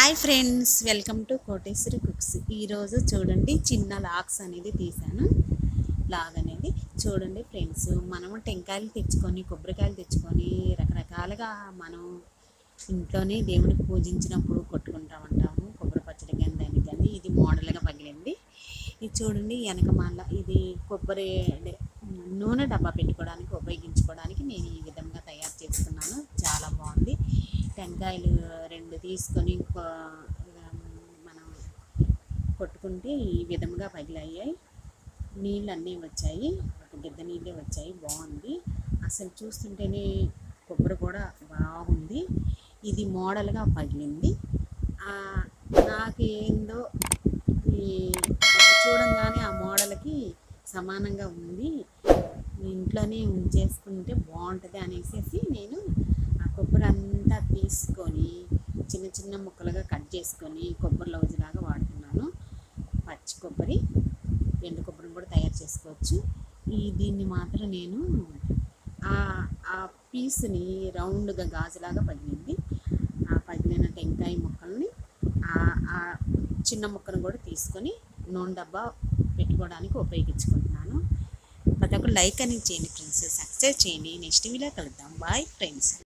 hi friends welcome to Koteswari cooks ఈరోజు చూడండి చిన్న లాక్స్ అనేది తీసాను లాగ్ అనేది చూడండి ఫ్రెండ్స్ మనము టెంకాయలు తెచ్చుకొని కొబ్బరికాయలు తెచ్చుకొని రకరకాలుగా మనం ఇంట్లోనే దేవుడికి పూజించినప్పుడు కొట్టుకుంటా ఉంటాము కొబ్బరి పచ్చడి కానీ దానికి కానీ ఇది మోడల్గా పగిలింది ఇది చూడండి వెనక మళ్ళా ఇది కొబ్బరి డే- నూనె డబ్బా పెట్టుకోవడానికి ఉపయోగించుకోవడానికి నేను ఈ విధంగా తయారు చేసుకున్నాను చాలా బాగుంది టెంకాయలు రెండు తీసుకొని కొ- మనం కొట్టుకుంటే ఈ విధంగా పగిలయ్యాయి నీళ్ళు అన్నీ వచ్చాయి ఒక గిద్ద నీళ్ళే వచ్చాయి బాగుంది అసలు చూస్తుంటేనే కొబ్బరి కూడా బాగుంది ఇది మోడల్గా పగిలింది ఆ, నాకు ఏందో ఈ చూడంగానే ఆ మోడల్కి సమానంగా ఉంది ఇంట్లోనే ఉంచేసుకుంటే బాగుంటుంది అనేసి నేను ఆ కొబ్బరి అంతా తీసుకొని చిన్న చిన్న ముక్కలుగా కట్ చేసుకొని కొబ్బరి లౌజులాగా వాడుతున్నాను పచ్చి కొబ్బరి ఎండు కొబ్బరిని కూడా తయారు చేసుకోవచ్చు ఈ దీన్ని మాత్రం నేను ఆ ఆ పీస్ని రౌండ్గా గాజులాగా పగిలింది ఆ పగిలిన టెంకాయ ముక్కల్ని ఆ ఆ చిన్న ముక్కను కూడా తీసుకొని నూనె డబ్బా పెట్టుకోవడానికి ఉపయోగించుకుంటున్నాను ప్రతి ఒక్కరు లైక్ అనేది చేయండి ఫ్రెండ్స్ సబ్స్క్రైబ్ చేయండి నెక్స్ట్ వీడియో కలుద్దాం బాయ్ ఫ్రెండ్స్